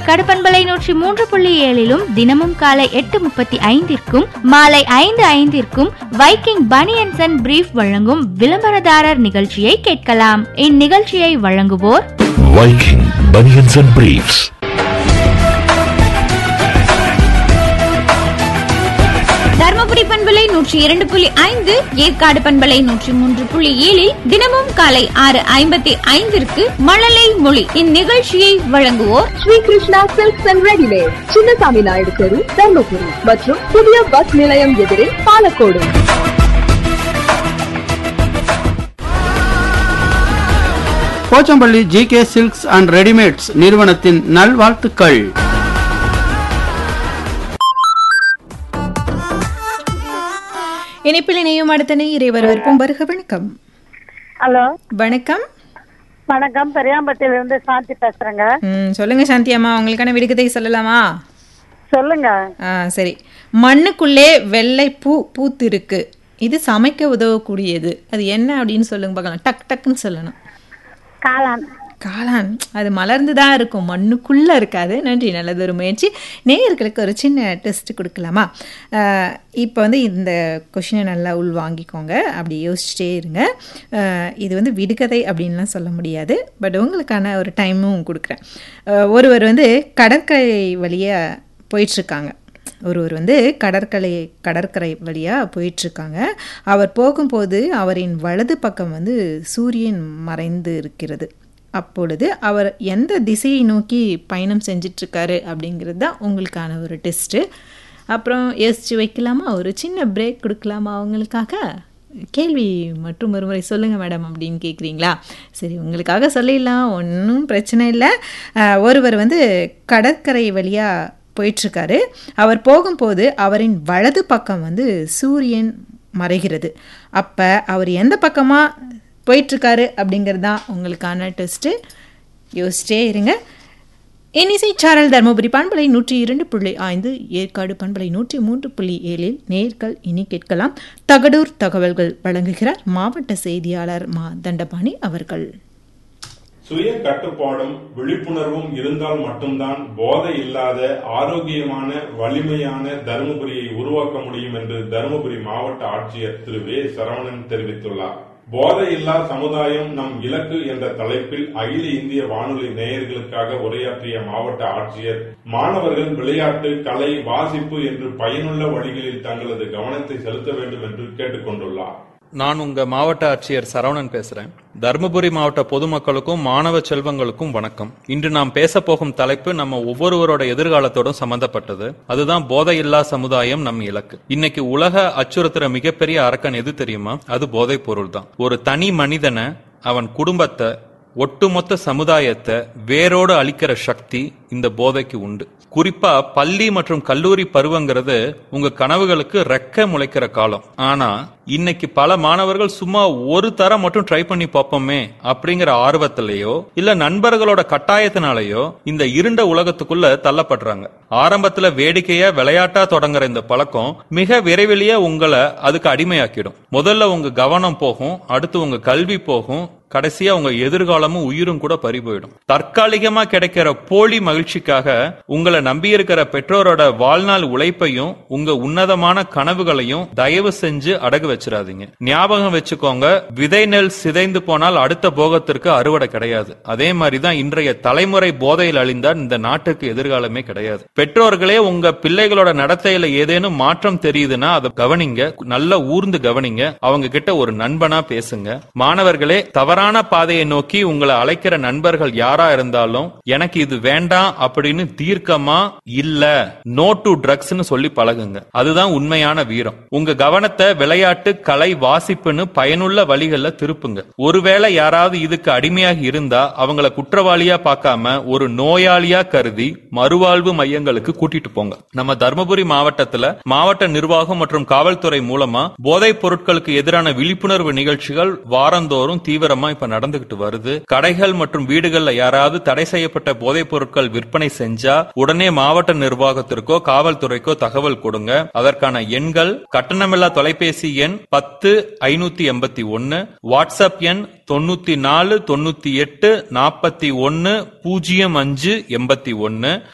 ஏற்காடு பண்பலை நூற்றி மூன்று புள்ளி ஏழிலும் தினமும் காலை எட்டு முப்பத்தி ஐந்திற்கும் மாலை ஐந்து ஐந்திற்கும் வைக்கிங் பனியன்சன் அண்ட் பிரீஃப் வழங்கும் விளம்பரதாரர் நிகழ்ச்சியை கேட்கலாம் இந்நிகழ்ச்சியை வழங்குவோர் Viking Bunions and Briefs. Dharmapuri பண்பலை நூற்றி இரண்டு புள்ளி ஐந்து ஏற்காடு பண்பலை நூற்றி மூன்று புள்ளி ஏழில் தினமும் காலை ஆறு ஐம்பத்தி ஐந்திற்கு மழலை மொழி இந்நிகழ்ச்சியை வழங்குவோர் Shri Krishna silks and readymade Chinnasamy Naidu தெரு தர்மபுரி மற்றும் புதிய பஸ் நிலையம் எதிரே Palacode Pochampalli G K silks and readymades நிறுவனத்தின் நல்வாழ்த்துக்கள் இணைப்பில் இணையும் அடுத்த நேயரை வரவேற்போம் வருக வணக்கம் ஹலோ வணக்கம் வணக்கம் பெரியாம்பட்டியில இருந்து சாந்தி பேசுறேங்க ம், சொல்லுங்க சாந்தி அம்மா உங்களுக்கான விடுகதை சொல்லலாமா சொல்லுங்க ஆ சரி மண்ணுக்குள்ளே வெள்ளை பூ பூத்திருக்கு இது சமைக்க உதவக்கூடியது அது என்ன அப்படின்னு சொல்லுங்க பார்க்கலாம் டக் டக்குன்னு சொல்லணும் காளான் காளான் அது மலர்ந்து தான் இருக்கும் மண்ணுக்குள்ளே இருக்காது நன்றி நல்லது ஒரு முயற்சி நேயர்களுக்கு ஒரு சின்ன டெஸ்ட் கொடுக்கலாமா இப்போ வந்து இந்த கொஷினை நல்லா உள் வாங்கிக்கோங்க அப்படி யோசிச்சிட்டே இருங்க அஹ், இது வந்து விடுகதை அப்படின்லாம் சொல்ல முடியாது பட் உங்களுக்கான ஒரு டைமும் கொடுக்குறேன் அஹ், ஒருவர் வந்து கடற்கரை வழியாக போயிட்டுருக்காங்க ஒருவர் வந்து கடற்கரை கடற்கரை வழியாக போயிட்டுருக்காங்க அவர் போகும்போது அவரின் வலது பக்கம் வந்து சூரியன் மறைந்து இருக்கிறது அப்பொழுது அவர் எந்த திசையை நோக்கி பயணம் செஞ்சிட்ருக்காரு அப்படிங்கிறது தான் உங்களுக்கான ஒரு டெஸ்ட்டு அப்புறம் யோசிச்சு வைக்கலாமா ஒரு சின்ன பிரேக் கொடுக்கலாமா அவங்களுக்காக கேள்வி மற்றும் ஒரு முறை சொல்லுங்கள் மேடம் அப்படின்னு கேட்குறீங்களா சரி உங்களுக்காக சொல்லிடலாம் ஒன்றும் பிரச்சனை இல்லை அஹ், ஒருவர் வந்து கடற்கரை வழியாக போயிட்டுருக்காரு அவர் போகும்போது அவரின் வலது பக்கம் வந்து சூரியன் மறைகிறது அப்போ அவர் எந்த பக்கமாக போயிட்டுருக்காரு அப்படிங்கிறது தான் உங்களுக்கான டெஸ்ட்டு யோசிச்சே இருங்க இன்னிசை சாரல் தருமபுரி பண்பலை நூற்றி இரண்டு புள்ளி ஐந்து ஏற்காடு பண்பலை நூற்றி மூன்று புள்ளி ஏழில் நேர்கள் இனி கேட்கலாம் தகடூர் தகவல்கள் வழங்குகிறார் மாவட்ட செய்தியாளர் மா தண்டபாணி அவர்கள் சுய கட்டுப்பாடும் விழிப்புணர்வும் இருந்தால் மட்டும்தான் போதை இல்லாத ஆரோக்கியமான வலிமையான தருமபுரியை உருவாக்க முடியும் என்று தருமபுரி மாவட்ட ஆட்சியர் திரு வே சரவணன் தெரிவித்துள்ளார் போதை இல்லா சமுதாயம் நம் இலக்கு என்ற தலைப்பில் அகில இந்திய வானொலி நேயர்களுக்காக உரையாற்றிய மாவட்ட ஆட்சியர் மாணவர்கள் விளையாட்டு கலை வாசிப்பு என்று பயனுள்ள வழிகளில் தங்களது கவனத்தை செலுத்த வேண்டும் என்று கேட்டுக் கொண்டுள்ளார் நான் உங்க மாவட்ட ஆட்சியர் சரவணன் பேசுறேன் தருமபுரி மாவட்ட பொதுமக்களுக்கும் மாணவ செல்வங்களுக்கும் வணக்கம் இன்று நாம் பேச போகும் தலைப்பு நம்ம ஒவ்வொருவரோட எதிர்காலத்தோடும் சம்பந்தப்பட்டது அதுதான் போதையில்லா சமுதாயம் நம் இலக்கு இன்னைக்கு உலக அச்சுறுத்துற மிகப்பெரிய அரக்கன் எது தெரியுமா அது போதைப் பொருள் தான் ஒரு தனி மனிதனை அவன் குடும்பத்தை ஒட்டுமொத்த சமுதாயத்தை வேரோடு அழிக்கிற சக்தி இந்த போதைக்கு உண்டு குறிப்பா பள்ளி மற்றும் கல்லூரி பருவங்கிறது உங்க கனவுகளுக்கு ரெக்க முளைக்கிற காலம் ஆனா இன்னைக்கு பல மாணவர்கள் சும்மா ஒரு தரம் மட்டும் ட்ரை பண்ணி பார்ப்போமே அப்படிங்கிற ஆர்வத்திலேயோ இல்ல நண்பர்களோட கட்டாயத்தினாலேயோ இந்த இருண்ட உலகத்துக்குள்ள தள்ளப்படுறாங்க ஆரம்பத்துல வேடிக்கையா விளையாட்டா தொடங்குற இந்த பழக்கம் மிக விரைவிலேயே உங்களை அதுக்கு அடிமையாக்கிடும் முதல்ல உங்க கவனம் போகும் அடுத்து உங்க கல்வி போகும் கடைசியா உங்க எதிர்காலமும் உயிரும் கூட பறி போயிடும் தற்காலிகமா கிடைக்கிற போலி மகிழ்ச்சிக்காக உங்களை நம்பியிருக்கிற பெற்றோரோட வாழ்நாள் உழைப்பையும் உங்க உன்னதமான கனவுகளையும் தயவு செஞ்சு அடகு வச்சிடாதீங்க ஞாபகம் வச்சுக்கோங்க விதை நெல் சிதைந்து போனால் அடுத்த போகத்திற்கு அறுவடை கிடையாது அதே மாதிரிதான் இன்றைய தலைமுறை போதையில் அழிந்தால் இந்த நாட்டுக்கு எதிர்காலமே கிடையாது பெற்றோர்களே உங்க பிள்ளைகளோட நடத்தையில ஏதேனும் மாற்றம் தெரியுதுன்னா அதை கவனிங்க நல்லா ஊர்ந்து கவனிங்க அவங்க கிட்ட ஒரு நண்பனா பேசுங்க மாணவர்களே தவறான பாதையை நோக்கி உங்களை அழைக்கிற நண்பர்கள் யாரா இருந்தாலும் எனக்கு இது வேண்டாம் அப்படின்னு தீர்க்கமா இல்ல நோ டு ட்ரக்ஸ்னு சொல்லி பழகுங்க அதுதான் உண்மையான வீரம் உங்க கவனத்தை விளையாட்டு கலை வாசிப்புன்னு பயனுள்ள வழிகள்ல திருப்புங்க ஒருவேளை யாராவது இதுக்கு அடிமையாகி இருந்தா அவங்கள குற்றவாளியா பார்க்காம ஒரு நோயாளியா கருதி மறுவாழ்வு மையங்களுக்கு கூட்டிட்டு போங்க நம்ம தர்மபுரி மாவட்டத்துல மாவட்ட நிர்வாகம் மற்றும் காவல்துறை மூலமா போதைப் பொருட்களுக்கு எதிரான விழிப்புணர்வு நிகழ்ச்சிகள் வாரந்தோறும் தீவிரமா இப்ப நடந்துகிட்டு வருது கடைகள் மற்றும் வீடுகள்ல யாராவது தடை செய்யப்பட்ட போதைப் பொருட்கள் விற்பனை செஞ்சா உடனே மாவட்ட நிர்வாகத்திற்கோ காவல்துறைக்கோ தகவல் கொடுங்க அதற்கான எண்கள் கட்டணமில்லா தொலைபேசி எண் பத்து ஐநூத்தி எண்பத்தி ஒன்னு வாட்ஸ்அப் எண் தொண்ணூத்தி நாலு தொண்ணூத்தி எட்டு நாற்பத்தி ஒன்னு பூஜ்ஜியம் அஞ்சு எண்பத்தி ஒன்னு